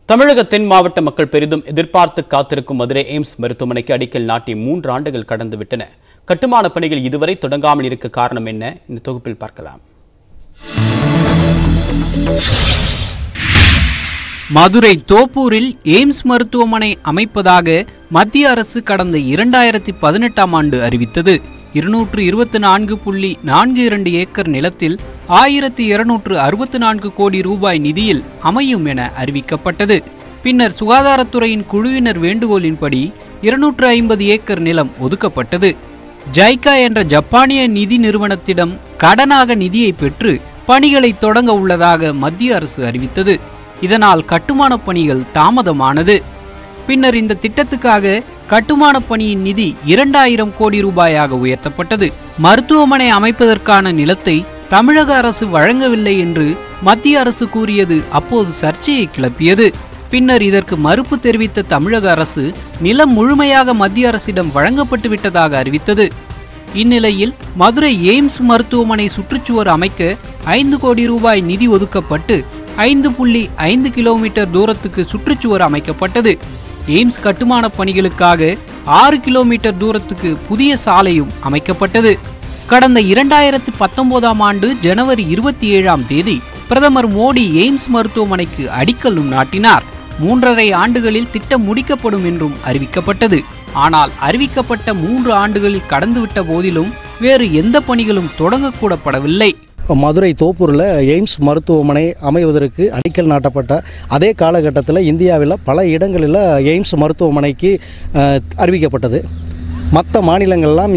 தமிழக தென் மாவட்ட மக்கள் பெரிதும் எதிர்பார்த்து காத்திருக்கும் மதுரை எய்ம்ஸ் மருத்துவமனைக்கு அடிக்கல் நாட்டி மூன்று ஆண்டுகள் கடந்து விட்டன கட்டுமான பணிகள் இதுவரை தொடங்காமல் இருக்க காரணம் என்ன இந்த தொகுப்பில் பார்க்கலாம் மதுரை தோப்பூரில் எய்ம்ஸ் மருத்துவமனை அமைப்பதாக மத்திய அரசு கடந்த இரண்டாயிரத்தி பதினெட்டாம் ஆண்டு அறிவித்தது இருநூற்று இருபத்தி நான்கு புள்ளி நான்கு இரண்டு ஏக்கர் நிலத்தில் ஆயிரத்தி இருநூற்று அறுபத்தி நான்கு கோடி ரூபாய் நிதியில் அமையும் என அறிவிக்கப்பட்டது பின்னர் சுகாதாரத்துறையின் குழுவினர் வேண்டுகோளின்படி இருநூற்று ஐம்பது ஏக்கர் நிலம் ஒதுக்கப்பட்டது ஜைகா என்ற ஜப்பானிய நிதி நிறுவனத்திடம் கடனாக நிதியை பெற்று பணிகளை தொடங்க உள்ளதாக மத்திய அரசு அறிவித்தது இதனால் கட்டுமானப் பணிகள் தாமதமானது பின்னர் இந்த திட்டத்துக்காக கட்டுமானப் பணியின் நிதி இரண்டாயிரம் கோடி ரூபாயாக உயர்த்தப்பட்டது மருத்துவமனை அமைப்பதற்கான நிலத்தை தமிழக அரசு வழங்கவில்லை என்று மத்திய அரசு கூறியது அப்போது சர்ச்சையை கிளப்பியது பின்னர் இதற்கு மறுப்பு தெரிவித்த தமிழக அரசு நிலம் முழுமையாக மத்திய அரசிடம் வழங்கப்பட்டு விட்டதாக அறிவித்தது இந்நிலையில் மதுரை எய்ம்ஸ் மருத்துவமனை சுற்றுச்சுவர் அமைக்க ஐந்து கோடி ரூபாய் நிதி ஒதுக்கப்பட்டு ஐந்து புள்ளி ஐந்து கிலோமீட்டர் தூரத்துக்கு சுற்றுச்சுவர் அமைக்கப்பட்டது எய்ம்ஸ் கட்டுமான பணிகளுக்காக ஆறு கிலோமீட்டர் தூரத்துக்கு புதிய சாலையும் அமைக்கப்பட்டது கடந்த இரண்டாயிரத்து பத்தொன்பதாம் ஆண்டு ஜனவரி இருபத்தி ஏழாம் தேதி பிரதமர் மோடி எய்ம்ஸ் மருத்துவமனைக்கு அடிக்கல்லும் நாட்டினார் மூன்றரை ஆண்டுகளில் திட்டம் முடிக்கப்படும் என்றும் அறிவிக்கப்பட்டது ஆனால் அறிவிக்கப்பட்ட மூன்று ஆண்டுகளில் கடந்துவிட்ட போதிலும் வேறு எந்த பணிகளும் தொடங்கக்கூடப்படவில்லை மதுரை தோப்பூரில் எய்ம்ஸ் மருத்துவமனை அமைவதற்கு அடிக்கல் நாட்டப்பட்ட அதே காலகட்டத்தில் இந்தியாவில் பல இடங்களில் எய்ம்ஸ் மருத்துவமனைக்கு அஹ், அறிவிக்கப்பட்டது மற்ற மாநிலங்கள்லாம்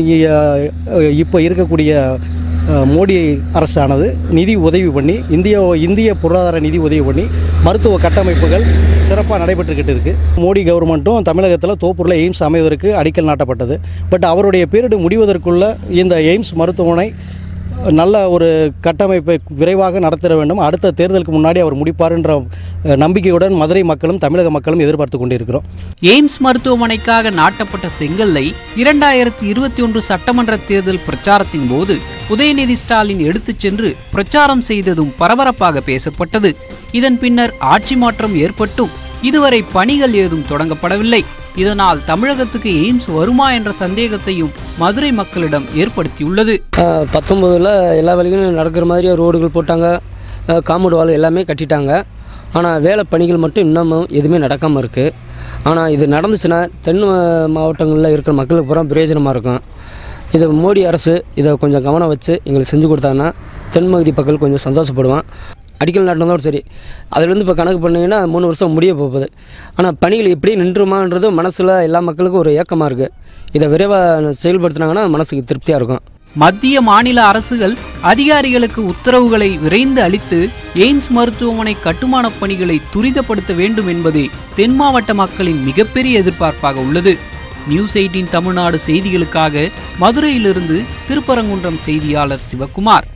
இப்போ இருக்கக்கூடிய அஹ், மோடி அரசானது நிதி உதவி பண்ணி இந்திய இந்திய பொருளாதார நிதி உதவி பண்ணி மருத்துவ கட்டமைப்புகள் சிறப்பாக நடைபெற்றுக்கிட்டு இருக்கு மோடி கவர்மெண்ட்டும் தமிழகத்தில் தோப்பூரில் எய்ம்ஸ் அமைவதற்கு அடிக்கல் நாட்டப்பட்டது பட் அவருடைய பீரியடு முடிவதற்குள்ள இந்த எய்ம்ஸ் மருத்துவமனை நல்ல ஒரு கட்டமைப்பை விரைவாக நடத்திட வேண்டும் அடுத்த தேர்தலுக்கு முன்னாடி அவர் முடிப்பார் என்ற அஹ், நம்பிக்கையுடன் மதுரை மக்களும் தமிழக மக்களும் எதிர்பார்த்து கொண்டிருக்கிறோம் எய்ம்ஸ் மருத்துவமனைக்காக நாட்டப்பட்ட செங்கல்லை இரண்டாயிரத்தி இருபத்தி ஒன்று சட்டமன்ற தேர்தல் பிரச்சாரத்தின் போது உதயநிதி ஸ்டாலின் எடுத்துச் சென்று பிரச்சாரம் செய்ததும் பரபரப்பாக பேசப்பட்டது இதன் பின்னர் ஆட்சி மாற்றம் ஏற்பட்டும் இதுவரை பணிகள் ஏதும் தொடங்கப்படவில்லை இதனால் தமிழகத்துக்கு எய்ம்ஸ் வருமா என்ற சந்தேகத்தையும் மதுரை மக்களிடம் ஏற்படுத்தியுள்ளது பத்தொம்போதில் எல்லா வேலைகளும் நடக்கிற மாதிரி ரோடுகள் போட்டாங்க காம்பவுண்ட் வால் எல்லாமே கட்டிட்டாங்க ஆனால் வேலை பணிகள் மட்டும் இன்னமும் எதுவுமே நடக்காமல் இருக்குது ஆனால் இது நடந்துச்சுன்னா தென் மா- மாவட்டங்களில் இருக்கிற மக்களுக்கு பூரா பிரயோஜனமாக இருக்கும் இது மோடி அரசு இதை கொஞ்சம் கவனம் வச்சு எங்களுக்கு செஞ்சு கொடுத்தாங்கன்னா தென்மகுதி மக்கள் கொஞ்சம் சந்தோஷப்படுவான் அடிக்கல் நாட்டினதோடு சரி அதுலேருந்து இப்போ கணக்கு பண்ணிங்கன்னா மூணு வருஷம் முடிய போகுது ஆனால் பணிகள் எப்படி நின்றுமான்றது மனசில் எல்லா மக்களுக்கும் ஒரு ஏக்கமாக இருக்குது இதை விரைவாக செயல்படுத்தினாங்கன்னா மனசுக்கு திருப்தியாக இருக்கும் மத்திய மாநில அரசுகள் அதிகாரிகளுக்கு உத்தரவுகளை விரைந்து அளித்து எய்ம்ஸ் மருத்துவமனை கட்டுமானப் பணிகளை துரிதப்படுத்த வேண்டும் என்பதே தென் மாவட்ட மக்களின் மிகப்பெரிய எதிர்பார்ப்பாக உள்ளது நியூஸ் எயிட்டின் தமிழ்நாடு செய்திகளுக்காக மதுரையிலிருந்து திருப்பரங்குன்றம் செய்தியாளர் சிவகுமார்